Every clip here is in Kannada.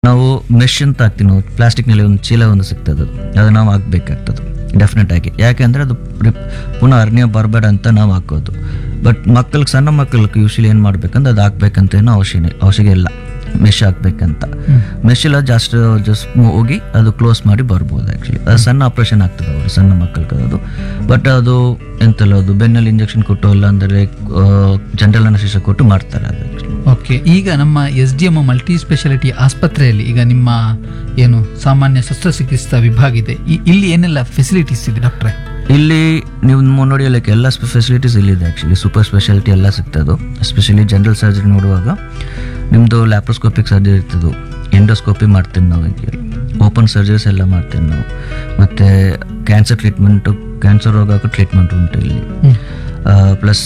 ನಾವು ಮೆಶ್ ಅಂತ ಹಾಕ್ತೀವಿ ನಾವು ಪ್ಲಾಸ್ಟಿಕ್ನಲ್ಲಿ ಒಂದು ಚೀಲ ಒಂದು ಸಿಗ್ತದೆ ಅದು ಅದು ನಾವು ಹಾಕ್ಬೇಕಾಗ್ತದೆ ಡೆಫಿನೆಟ್ ಆಗಿ ಯಾಕೆಂದರೆ ಅದು ರಿಪ್- ಪುನಃ ಅರ್ನಿಯ ಬರಬೇಡ ಅಂತ ನಾವು ಹಾಕೋದು ಬಟ್ ಮಕ್ಕಳಿಗೆ ಸಣ್ಣ ಮಕ್ಕಳಿಗೆ ಯೂಶಲಿ ಏನು ಮಾಡ್ಬೇಕಂದ್ರೆ ಅದು ಹಾಕ್ಬೇಕಂತ ಏನೋ ಅವಶ್ಯ ಅವಶ್ಯಕ ಇಲ್ಲ ಮೆಶ್ ಹಾಕ್ಬೇಕಂತ ಮೆಶ್ ಎಲ್ಲ ಜಾಸ್ಟ್ ಜಸ್ಟ್ ಹೋಗಿ ಅದು ಕ್ಲೋಸ್ ಮಾಡಿ ಬರ್ಬೋದು ಆ್ಯಕ್ಚುಲಿ ಅದು ಸಣ್ಣ ಆಪ್ರೇಷನ್ ಆಗ್ತದೆ ಅವರು ಸಣ್ಣ ಮಕ್ಕಳಿಗೆ ಅದು ಬಟ್ ಅದು ಎಂತೆಲ್ಲ ಅದು ಬೆನ್ನಲ್ಲಿ ಇಂಜೆಕ್ಷನ್ ಕೊಟ್ಟು ಇಲ್ಲ ಅಂದರೆ ಜನರಲ್ ಅನಶಿಸ ಕೊಟ್ಟು ಮಾಡ್ತಾರೆ ಅದು ಆ್ಯಕ್ಚುಲಿ ಓಕೆ ಈಗ ನಮ್ಮ S D M multi speciality ಆಸ್ಪತ್ರೆಯಲ್ಲಿ ಈಗ ನಿಮ್ಮ ಏನು ಸಾಮಾನ್ಯ ಶಸ್ತ್ರಚಿಕಿತ್ಸಾ ವಿಭಾಗ ಇದೆ ಇ- ಇಲ್ಲಿ ಏನೆಲ್ಲ ಫೆಸಿಲಿಟೀಸ್ ಇದೆ ಡಾಕ್ಟ್ರೆ ಇಲ್ಲಿ ನೀವು ಮೊ- ನೋಡಿ ಲೈಕ್ ಎಲ್ಲ ಫೆಸಿಲಿಟೀಸ್ ಇಲ್ಲಿದೆ ಆ್ಯಕ್ಚುಲಿ ಸೂಪರ್ ಸ್ಪೆಷಾಲಿಟಿ ಎಲ್ಲ ಸಿಗ್ತದೆ ಎಸ್ಪೆಷಲಿ ಜನರಲ್ ಸರ್ಜರಿ ನೋಡುವಾಗ ನಿಮ್ಮದು ಲ್ಯಾಪ್ರೋಸ್ಕೋಪಿಕ್ ಸರ್ಜರಿ ಇರ್ತದೆ ಎಂಡೋಸ್ಕೋಪಿ ಮಾಡ್ತೀವಿ ನಾವು ಈಗ ಓಪನ್ ಸರ್ಜರೀಸ್ ಎಲ್ಲ ಮಾಡ್ತೀವಿ ನಾವು ಮತ್ತು ಕ್ಯಾನ್ಸರ್ ಟ್ರೀಟ್ಮೆಂಟು ಕ್ಯಾನ್ಸರ್ ರೋಗಕ್ಕೂ ಟ್ರೀಟ್ಮೆಂಟ್ ಉಂಟು ಇಲ್ಲಿ ಪ್ಲಸ್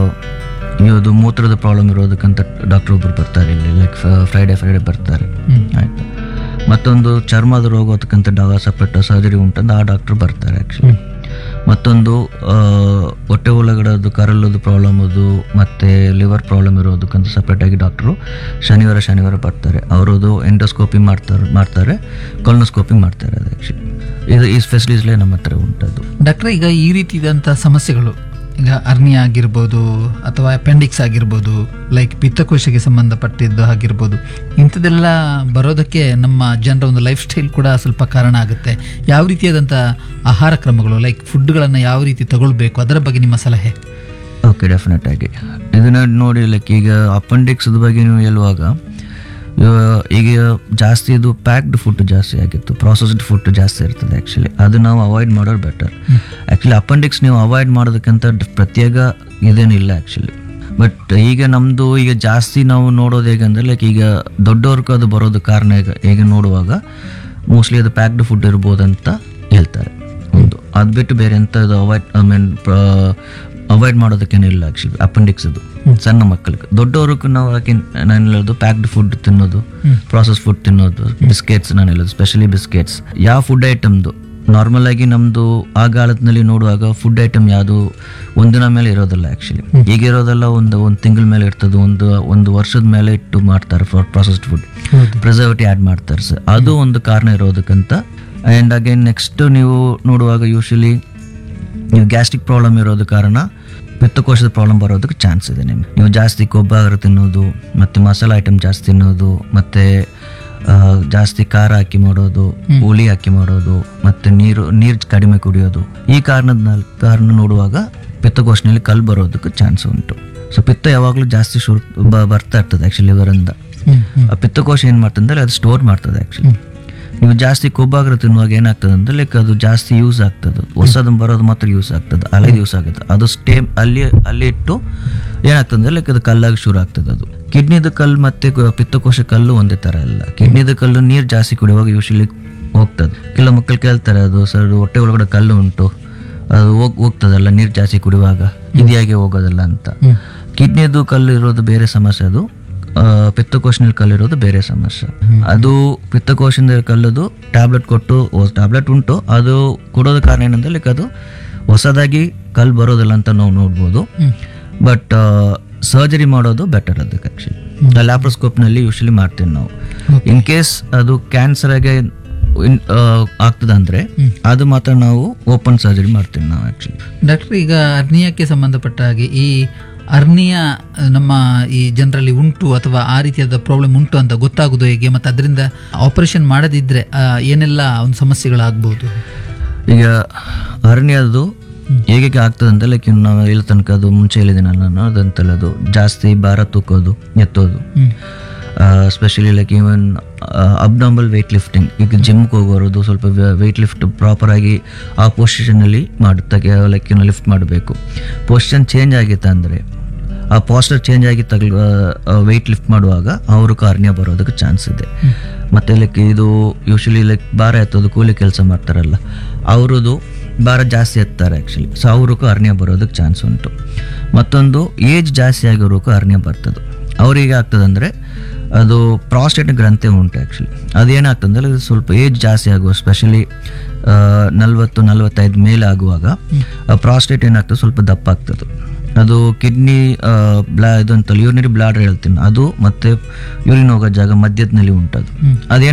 ಇದು ಮೂತ್ರದ ಪ್ರಾಬ್ಲಮ್ ಇರೋದಕ್ಕಂತ ಡಾಕ್ಟರ್ ಒಬ್ಬರು ಬರ್ತಾರೆ ಇಲ್ಲಿ ಲೈಕ್ ಫ್ರೈಡೆ ಫ್ರೈಡೆ ಬರ್ತಾರೆ ಆಯಿತು ಮತ್ತೊಂದು ಚರ್ಮದ ರೋಗ ಅದಕ್ಕಂತ ಡಾ ಸಪ್ರೇಟ್ ಸರ್ಜರಿ ಉಂಟಂತ ಆ ಡಾಕ್ಟರ್ ಬರ್ತಾರೆ ಆ್ಯಕ್ಚುಲಿ ಮತ್ತೊಂದು ಆ, ಹೊಟ್ಟೆ ಒಳಗಡೆದು ಕರಳದು ಪ್ರಾಬ್ಲಮ್ ಅದು ಮತ್ತು ಲಿವರ್ ಪ್ರಾಬ್ಲಮ್ ಇರೋದಕ್ಕಂತ ಸಪ್ರೇಟಾಗಿ ಡಾಕ್ಟ್ರು ಶನಿವಾರ ಶನಿವಾರ ಬರ್ತಾರೆ ಅವರದು ಎಂಡೋಸ್ಕೋಪಿ ಮಾಡ್ತಾರೆ ಮಾಡ್ತಾರೆ ಕೊಲ್ನೋಸ್ಕೋಪಿ ಮಾಡ್ತಾರೆ ಅದು ಆ್ಯಕ್ಚುಲಿ ಇದು ಈ ಫೆಸಿಲಿಟೀಸ್ಲೇ ನಮ್ಮ ಹತ್ರ ಉಂಟದು ಡಾಕ್ಟ್ರೆ ಈಗ ಈ ರೀತಿದಂಥ ಸಮಸ್ಯೆಗಳು ಈಗ ಅರ್ನಿಯ ಆಗಿರ್ಬೋದು ಅಥವಾ ಅಪೆಂಡಿಕ್ಸ್ ಆಗಿರ್ಬೋದು ಲೈಕ್ ಪಿತ್ತಕೋಶಕ್ಕೆ ಸಂಬಂಧಪಟ್ಟಿದ್ದು ಆಗಿರ್ಬೋದು ಇಂಥದ್ದೆಲ್ಲ ಬರೋದಕ್ಕೆ ನಮ್ಮ ಜನರ ಒಂದು ಲೈಫ್ ಸ್ಟೈಲ್ ಕೂಡ ಸ್ವಲ್ಪ ಕಾರಣ ಆಗುತ್ತೆ ಯಾವ ರೀತಿಯಾದಂಥ ಆಹಾರ ಕ್ರಮಗಳು ಲೈಕ್ ಫುಡ್ಗಳನ್ನು ಯಾವ ರೀತಿ ತಗೊಳ್ಬೇಕು ಅದರ ಬಗ್ಗೆ ನಿಮ್ಮ ಸಲಹೆ ಓಕೆ ಡೆಫಿನೆಟ್ ಆಗಿ ಇದನ್ನ ನೋಡಿ ಲೈಕ್ ಈಗ ಅಪೆಂಡಿಕ್ಸ್ ಬಗ್ಗೆ ನೀವು ಹೇಳುವಾಗ ಇವ- ಈಗ ಜಾಸ್ತಿ ಇದು ಪ್ಯಾಕ್ಡ್ ಫುಡ್ ಜಾಸ್ತಿ ಆಗಿತ್ತು ಪ್ರಾಸೆಸ್ಡ್ ಫುಡ್ ಜಾಸ್ತಿ ಇರ್ತದೆ ಆ್ಯಕ್ಚುಲಿ ಅದು ನಾವು ಅವಾಯ್ಡ್ ಮಾಡೋದು ಬೆಟರ್ ಆ್ಯಕ್ಚುಲಿ ಅಪೆಂಡಿಕ್ಸ್ ನೀವು ಅವಾಯ್ಡ್ ಮಾಡೋದಕ್ಕಿಂತ ಡ್- ಪ್ರತ್ಯೇಕ ಇದೇನಿಲ್ಲ ಆ್ಯಕ್ಚುಲಿ ಬಟ್ ಈಗ ನಮ್ಮದು ಈಗ ಜಾಸ್ತಿ ನಾವು ನೋಡೋದು ಹೇಗಂದ್ರೆ ಲೈಕ್ ಈಗ ದೊಡ್ಡವ್ರಿಗೂ ಅದು ಬರೋದು ಕಾರಣ ಈಗ ಹೇಗೆ ನೋಡುವಾಗ ಮೋಸ್ಟ್ಲಿ ಅದು ಪ್ಯಾಕ್ಡ್ ಫುಡ್ ಇರ್ಬೋದಂತ ಹೇಳ್ತಾರೆ ಒಂದು ಅದು ಬಿಟ್ಟು ಬೇರೆ ಎಂತ ಇದು ಅವಾಯ್ಡ್ ಐ ಮೀನ್ ಅವಾಯ್ಡ್ ಮಾಡೋದಕ್ಕೇನಿಲ್ಲ ಆ್ಯಕ್ಚುಲಿ ಅಪೆಂಡಿಕ್ಸ್ ಅದು ಸಣ್ಣ ಮಕ್ಕಳಿಗೆ ದೊಡ್ಡವ್ರಿಗೂ ನಾವು ಯಾಕೆ ನಾನು ಹೇಳೋದು ಪ್ಯಾಕ್ಡ್ ಫುಡ್ ತಿನ್ನೋದು ಪ್ರಾಸೆಸ್ ಫುಡ್ ತಿನ್ನೋದು ಬಿಸ್ಕೆಟ್ಸ್ ನಾನು ಹೇಳೋದು ಸ್ಪೆಷಲಿ ಬಿಸ್ಕೆಟ್ಸ್ ಯಾವ ಫುಡ್ ಐಟಮ್ದು ನಾರ್ಮಲ್ ಆಗಿ ನಮ್ಮದು ಆ ಕಾಲದಲ್ಲಿ ನೋಡುವಾಗ ಫುಡ್ ಐಟಮ್ ಯಾವುದು ಒಂದಿನ ಮೇಲೆ ಇರೋದಿಲ್ಲ ಆ್ಯಕ್ಚುಲಿ ಈಗ ಇರೋದೆಲ್ಲ ಒಂದು ಒಂದು ತಿಂಗಳ ಮೇಲೆ ಇರ್ತದೆ ಒಂದು ಒಂದು ವರ್ಷದ ಮೇಲೆ ಇಟ್ಟು ಮಾಡ್ತಾರೆ for processed food preservative add ಮಾಡ್ತಾರೆ ಸರ್ ಅದು ಒಂದು ಕಾರಣ ಇರೋದಕ್ಕಂತ ಆ್ಯಂಡ್ ಅಗೇನ್ ನೆಕ್ಸ್ಟ್ ನೀವು ನೋಡುವಾಗ ಯೂಶಲಿ ನೀವು ಗ್ಯಾಸ್ಟ್ರಿಕ್ ಪ್ರಾಬ್ಲಮ್ ಇರೋದು ಕಾರಣ ಪಿತ್ತಕೋಶದ ಪ್ರಾಬ್ಲಮ್ ಬರೋದಕ್ಕೆ ಚಾನ್ಸ್ ಇದೆ ನಿಮ್ಗೆ ನೀವು ಜಾಸ್ತಿ ಕೊಬ್ಬಾಗರ ತಿನ್ನೋದು ಮತ್ತು ಮಸಾಲೆ ಐಟಮ್ ಜಾಸ್ತಿ ತಿನ್ನೋದು ಮತ್ತು ಜಾಸ್ತಿ ಖಾರ ಹಾಕಿ ಮಾಡೋದು ಹುಳಿ ಹಾಕಿ ಮಾಡೋದು ಮತ್ತು ನೀರು ನೀರು ಕಡಿಮೆ ಕುಡಿಯೋದು ಈ ಕಾರಣದ ಕಾರಣ ನೋಡುವಾಗ ಪಿತ್ತಕೋಶನಲ್ಲಿ ಕಲ್ಲು ಬರೋದಕ್ಕೆ ಚಾನ್ಸ್ ಉಂಟು ಸೊ ಪಿತ್ತ ಯಾವಾಗಲೂ ಜಾಸ್ತಿ ಶುರು ಬ- ಬರ್ತಾ ಇರ್ತದೆ ಆ್ಯಕ್ಚುಲಿ ಲಿವರಿಂದ ಆ ಪಿತ್ತಕೋಶ ಏನು ಮಾಡ್ತಂದ್ರೆ ಅದು ಸ್ಟೋರ್ ಮಾಡ್ತದೆ ಆ್ಯಕ್ಚುಲಿ ನೀವು ಜಾಸ್ತಿ ಕೊಬ್ಬಾಗ್ರ ತಿನ್ನುವಾಗ ಏನಾಗ್ತದೆ ಅಂದ್ರೆ ಲೈಕ್ ಅದು ಜಾಸ್ತಿ ಯೂಸ್ ಆಗ್ತದೆ ಹೊಸದು ಬರೋದು ಮಾತ್ರ ಯೂಸ್ ಆಗ್ತದೆ ಹಳೆದು ಯೂಸ್ ಆಗುತ್ತೆ ಅದು ಸ್ಟೇ ಅಲ್ಲಿ ಅಲ್ಲಿ ಇಟ್ಟು ಏನಾಗ್ತದೆ ಅಂದ್ರೆ ಲೈಕ್ ಅದು ಕಲ್ಲಾಗಿ ಶುರು ಆಗ್ತದೆ ಅದು ಕಿಡ್ನಿದ ಕಲ್ಲು ಮತ್ತೆ ಕ- ಪಿತ್ತಕೋಶ ಕಲ್ಲು ಒಂದೇ ಥರ ಇಲ್ಲ ಕಿಡ್ನಿದ ಕಲ್ಲು ನೀರು ಜಾಸ್ತಿ ಕುಡಿಯುವಾಗ ಯೂಶಲಿ ಹೋಗ್ತದೆ ಕೆಲ ಮಕ್ಕಳು ಕೇಳ್ತಾರೆ ಅದು ಸರ್ ಹೊಟ್ಟೆ ಒಳಗಡೆ ಕಲ್ಲು ಉಂಟು ಅದು ಹೋಗ್ ಹೋಗ್ತದಲ್ಲ ನೀರು ಜಾಸ್ತಿ ಕುಡಿಯುವಾಗ ಇದ್ಯಾಗೆ ಹೋಗೋದಲ್ಲ ಅಂತ ಕಿಡ್ನಿದು ಕಲ್ಲು ಇರೋದು ಬೇರೆ ಸಮಸ್ಯೆ ಅದು ಆ, ಪಿತ್ತಕೋಶನಲ್ಲಿ ಕಲ್ಲಿರೋದು ಬೇರೆ ಸಮಸ್ಯೆ ಅದು ಪಿತ್ತಕೋಶದಿಂದ ಕಲ್ಲದು ಟ್ಯಾಬ್ಲೆಟ್ ಕೊಟ್ಟು ಟ್ಯಾಬ್ಲೆಟ್ ಉಂಟು ಅದು ಕೊಡೋದ ಕಾರಣ ಏನಂದ್ರೆ ಲೈಕ್ ಅದು ಹೊಸದಾಗಿ ಕಲ್ಲು ಬರೋದಿಲ್ಲ ಅಂತ ನಾವು ನೋಡ್ಬೋದು ಬಟ್ ಸರ್ಜರಿ ಮಾಡೋದು ಬೆಟರ್ ಅದಕ್ಕೆ ಆ್ಯಕ್ಚುಲಿ ಲ್ಯಾಪ್ರೋಸ್ಕೋಪ್ನಲ್ಲಿ ಯೂಶಲಿ ಮಾಡ್ತೀವಿ ನಾವು ಇನ್ ಕೇಸ್ ಅದು ಕ್ಯಾನ್ಸರ್ಗೆ ಆಗ್ತದಂದ್ರೆ ಅದು ಮಾತ್ರ ನಾವು ಓಪನ್ ಸರ್ಜರಿ ಮಾಡ್ತೀವಿ ನಾವು ಆ್ಯಕ್ಚುಲಿ ಡಾಕ್ಟರ್ ಈಗ ಅರ್ನಿಯಕ್ಕೆ ಸಂಬಂಧಪಟ್ಟ ಹಾಗೆ ಈ ಅರ್ನಿಯ ನಮ್ಮ ಈ ಜನರಲ್ಲಿ ಉಂಟು ಅಥವಾ ಆ ರೀತಿಯಾದ ಪ್ರಾಬ್ಲಮ್ ಉಂಟು ಅಂತ ಗೊತ್ತಾಗೋದು ಹೇಗೆ ಮತ್ತು ಅದರಿಂದ ಆಪರೇಷನ್ ಮಾಡದಿದ್ರೆ ಆ, ಏನೆಲ್ಲ ಒಂದು ಸಮಸ್ಯೆಗಳಾಗ್ಬೋದು ಈಗ ಅರಣ್ಯದು ಹೇಗೆ ಆಗ್ತದೆ ಅಂತ ಲೈಕ್ ನಾವು ಇಲ್ಲಿ ತನಕ ಅದು ಮುಂಚೆ ಹೇಳಿದ್ದೀನಿ ನಾನು ಅದಂತಲ್ಲ ಅದು ಜಾಸ್ತಿ ಭಾರ ತೂಕೋದು ಎತ್ತೋದು specially like even abnormal weight lifting ಈಗ ಜಿಮ್ಗೆ ಹೋಗೋರದು ಸ್ವಲ್ಪ ವೆಯ್ಟ್ ಲಿಫ್ಟ್ ಪ್ರಾಪರಾಗಿ ಆ ಪೊಸಿಷನಲ್ಲಿ ಮಾಡುತ್ತಾಗೆ ಲೈಕ್ ಲಿಫ್ಟ್ ಮಾಡಬೇಕು ಪೊಸಿಷನ್ ಚೇಂಜ್ ಆಗಿತ್ತು ಅಂದರೆ ಆ ಪಾಸ್ಟರ್ ಚೇಂಜ್ ಆಗಿ ತಗಲ್ ವೆಯ್ಟ್ ಲಿಫ್ಟ್ ಮಾಡುವಾಗ ಅವರು ಕಾರ್ನಿಯ ಬರೋದಕ್ಕೆ ಚಾನ್ಸ್ ಇದೆ ಮತ್ತು ಲೈಕ್ ಇದು ಯೂಶಲಿ ಲೈಕ್ ಭಾರ ಎತ್ತೋದು ಕೂಲಿ ಕೆಲಸ ಮಾಡ್ತಾರಲ್ಲ ಅವರದು ಭಾರ ಜಾಸ್ತಿ ಎತ್ತಾರೆ ಆ್ಯಕ್ಚುಲಿ ಸೊ ಅವ್ರಿಗೂ ಅರ್ಣ್ಯ ಬರೋದಕ್ಕೆ ಚಾನ್ಸ್ ಉಂಟು ಮತ್ತೊಂದು ಏಜ್ ಜಾಸ್ತಿ ಆಗಿರೋಕ್ಕೂ ಅರ್ಣ್ಯ ಬರ್ತದೆ ಅವ್ರಿಗೆ ಆಗ್ತದಂದರೆ ಅದು ಪ್ರಾಸ್ಟೇಟ್ ಗ್ರಂಥಿ ಉಂಟು ಆ್ಯಕ್ಚುಲಿ ಅದೇನಾಗ್ತದಂದ್ರೆ ಅದು ಸ್ವಲ್ಪ ಏಜ್ ಜಾಸ್ತಿ ಆಗುವ ಸ್ಪೆಷಲಿ ನಲ್ವತ್ತು ನಲ್ವತ್ತೈದು ಮೇಲೆ ಆಗುವಾಗ ಪ್ರಾಸ್ಟೇಟ್ ಏನಾಗ್ತದೆ ಸ್ವಲ್ಪ ದಪ್ಪ ಆಗ್ತದೆ ಅದು ಕಿಡ್ನಿ ಬ್ಲಾ ಇದು ಅಂತ ಯೂರಿನರಿ ಬ್ಲಾಡರ್ ಹೇಳ್ತೀನಿ ಅದು ಮತ್ತೆ ಯೂರಿನ್ ಹೋಗೋ ಜಾಗ ಮಧ್ಯದಲ್ಲಿ ಉಂಟದು ಅದೇನು